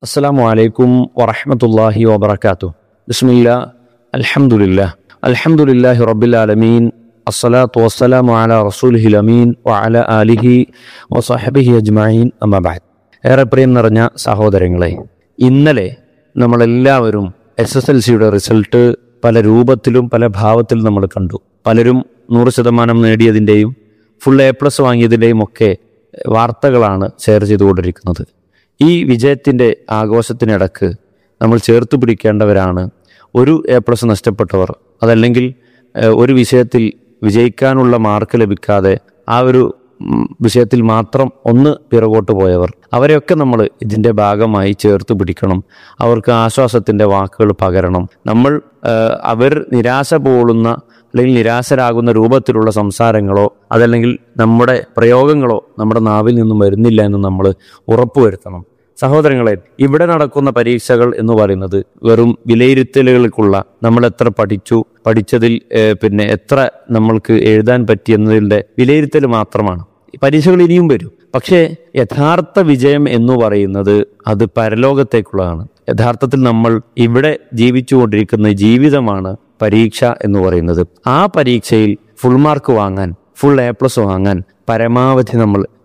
അസ്സാം വലൈക്കും വറഹമത്തല്ലാഹി വബർക്കാത്തു ബിസ്മില്ല അൽഹംദുലില്ല അൽഹംദുലില്ലാഹി റബ്ബിൽ ആലമീൻ അസ്സലാത്തു വസ്സലാമു അല റസൂലിഹിൽ അമീൻ വഅല ആലിഹി വസഹബിഹി അജ്മഈൻ അമ്മബാദ് ഏറെ പ്രിയം നിറഞ്ഞ സഹോദരങ്ങളെ ഇന്നലെ നമ്മളെല്ലാവരും എസ് എസ് എൽ സിയുടെ റിസൾട്ട് പല രൂപത്തിലും പല ഭാവത്തിലും നമ്മൾ കണ്ടു പലരും നൂറ് ശതമാനം നേടിയതിൻ്റെയും ഫുൾ എ പ്ലസ് വാങ്ങിയതിൻ്റെയും ഒക്കെ വാർത്തകളാണ് ഷെയർ ചെയ്തുകൊണ്ടിരിക്കുന്നത് ഈ വിജയത്തിൻ്റെ ആഘോഷത്തിനിടക്ക് നമ്മൾ ചേർത്ത് പിടിക്കേണ്ടവരാണ് ഒരു എ പ്ലസ് നഷ്ടപ്പെട്ടവർ അതല്ലെങ്കിൽ ഏഹ്, ഒരു വിഷയത്തിൽ വിജയിക്കാനുള്ള മാർക്ക് ലഭിക്കാതെ ആ ഒരു ഉം, വിഷയത്തിൽ മാത്രം ഒന്ന് പിറകോട്ട് പോയവർ അവരെയൊക്കെ നമ്മൾ ഇതിൻ്റെ ഭാഗമായി ചേർത്ത് പിടിക്കണം അവർക്ക് ആശ്വാസത്തിൻ്റെ വാക്കുകൾ പകരണം നമ്മൾ ഏഹ്, അവർ നിരാശ പോളുന്ന അല്ലെങ്കിൽ നിരാശരാകുന്ന രൂപത്തിലുള്ള സംസാരങ്ങളോ അതല്ലെങ്കിൽ നമ്മുടെ പ്രയോഗങ്ങളോ നമ്മുടെ നാവിൽ നിന്നും വരുന്നില്ല എന്ന് നമ്മൾ ഉറപ്പുവരുത്തണം സഹോദരങ്ങളെ ഇവിടെ നടക്കുന്ന പരീക്ഷകൾ എന്ന് പറയുന്നത് വെറും വിലയിരുത്തലുകൾക്കുള്ള നമ്മൾ എത്ര പഠിച്ചു പഠിച്ചതിൽ ഏഹ്, പിന്നെ എത്ര നമ്മൾക്ക് എഴുതാൻ പറ്റി എന്നതിൻ്റെ വിലയിരുത്തൽ മാത്രമാണ് ഈ പരീക്ഷകൾ ഇനിയും വരും പക്ഷേ യഥാർത്ഥ വിജയം എന്ന് പറയുന്നത് അത് പരലോകത്തേക്കുള്ളതാണ് യഥാർത്ഥത്തിൽ നമ്മൾ ഇവിടെ ജീവിച്ചുകൊണ്ടിരിക്കുന്ന ജീവിതമാണ് പരീക്ഷ എന്ന് പറയുന്നത് ആ പരീക്ഷയിൽ ഫുൾ മാർക്ക് വാങ്ങാൻ ഫുൾ എ പ്ലസ് വാങ്ങാൻ പരമാവധി നമ്മൾ